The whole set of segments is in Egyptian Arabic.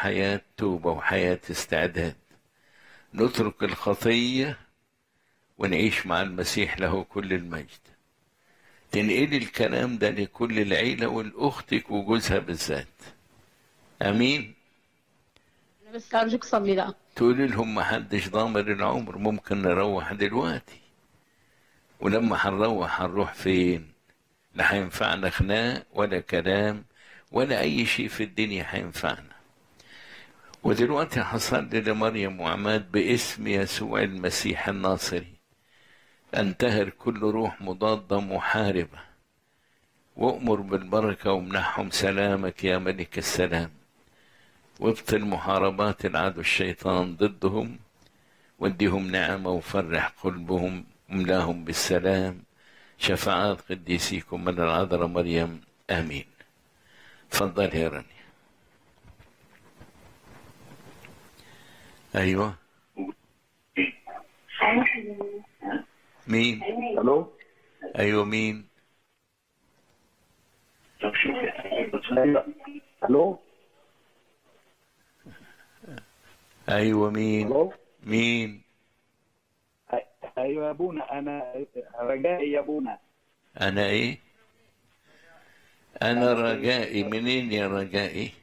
حياة توبة وحياة استعداد نترك الخطية ونعيش مع المسيح له كل المجد تنقلي الكلام ده لكل العيلة والأختك وجوزها بالذات أمين أنا بس أرجوك صلي لا تقولي لهم محدش ضامن العمر ممكن نروح دلوقتي ولما هنروح هنروح فين لا هينفعنا خناق ولا كلام ولا أي شيء في الدنيا هينفعنا ودلوقتي هصلي لمريم وعماد باسم يسوع المسيح الناصري انتهر كل روح مضادة محاربة وأمر بالبركة وامنحهم سلامك يا ملك السلام وابطل محاربات العدو الشيطان ضدهم واديهم نعمة وفرح قلبهم املاهم بالسلام شفاعات قديسيكم من العذراء مريم آمين تفضل يا رانيا أيوة مين الو أيوة مين أيوة. الو أيوة مين الو مين أي- ايوه يا ابونا انا رجائي يا ابونا أنا إيه أنا رجائي منين يا رجائي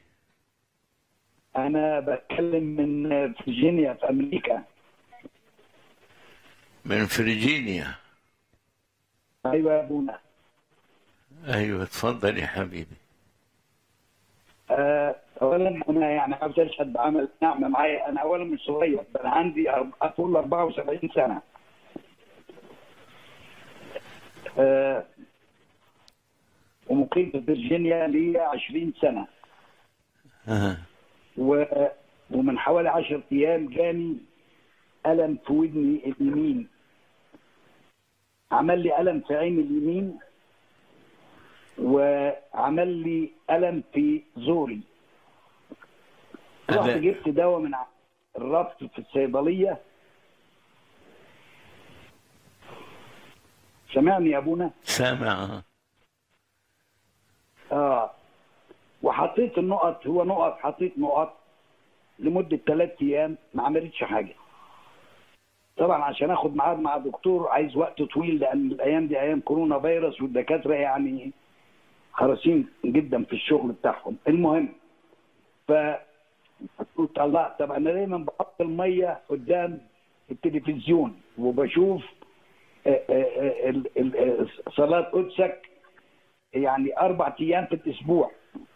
انا بتكلم من فيرجينيا في امريكا من فرجينيا ايوه يا ابونا أيوة اتفضل يا حبيبي آه، اولا انا يعني عاوز اشهد بعمل نعمه معايا انا اولا مش صغير بل عندي أرب- اطول 74 سنه آه، ومقيم في فيرجينيا لي 20 سنه ها و... ومن حوالي 10 ايام جاني الم في ودني اليمين عمل لي الم في عيني اليمين وعمل لي الم في زوري رحت أنا- جبت دواء من ع- الرف في الصيدليه سمعني يا ابونا سامع اه وحطيت النقط هو نقط حطيت نقط لمده ثلاث ايام ما عملتش حاجه طبعا عشان اخد ميعاد مع دكتور عايز وقت طويل لان الايام دي ايام كورونا فيروس والدكاتره يعني حريصين جدا في الشغل بتاعهم المهم ف قلت الله طب انا دايما بحط الميه قدام التلفزيون وبشوف آه، آه، آه، ال- ال- آه، صلاه قدسك يعني اربع ايام في الاسبوع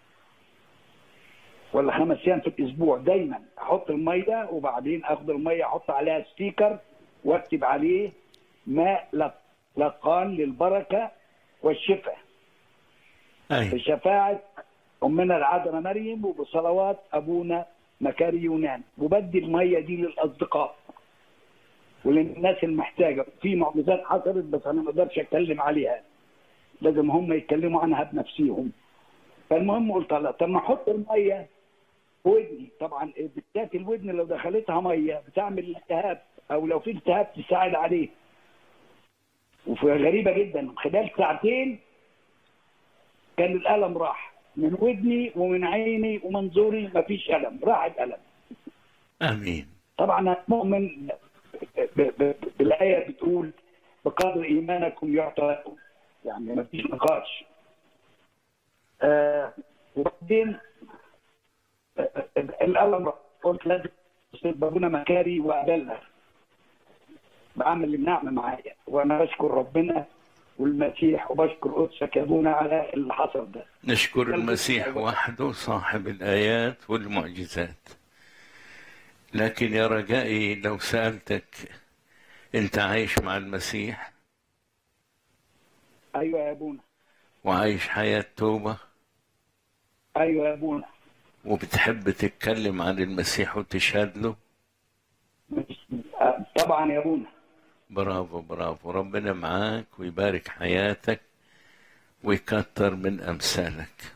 ولا خمس ايام في الاسبوع دايما احط الميه وبعدين اخد الميه احط عليها ستيكر واكتب عليه ماء لق- لقان للبركه والشفاء أيوة بشفاعه امنا العذراء مريم وبصلوات ابونا مكاري يونان وبدي الميه دي للاصدقاء وللناس المحتاجه في معجزات حصلت بس انا ما اقدرش اتكلم عليها لازم هم يتكلموا عنها بنفسهم فالمهم قلت لا طب ما احط الميه في ودني طبعا بالذات الودن لو دخلتها ميه بتعمل التهاب او لو في التهاب تساعد عليه وغريبه جدا خلال ساعتين كان الالم راح من ودني ومن عيني ومن زوري مفيش الم راح الالم آمين طبعا أنا مؤمن ب- ب- بالايه بتقول بقدر ايمانكم يعطى لكم يعني ما فيش نقاش آه وبعدين آه، آه، الالم راح. قلت لازم استاذ بابونا مكاري وابلغ بعمل النعمه معايا وانا بشكر ربنا والمسيح وبشكر قدسك يا ابونا على اللي حصل ده نشكر المسيح وحده صاحب الآيات والمعجزات لكن يا رجائي لو سألتك أنت عايش مع المسيح ايوه يا ابونا وعايش حياة توبة ايوه يا ابونا وبتحب تتكلم عن المسيح وتشهد له آه، طبعا يا ابونا برافو برافو ربنا معاك ويبارك حياتك ويكتر من أمثالك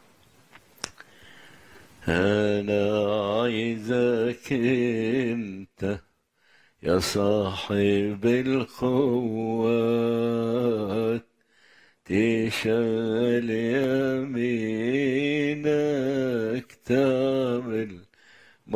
أنا عايزك أنت يا صاحب القوات تشال يمينك تعمل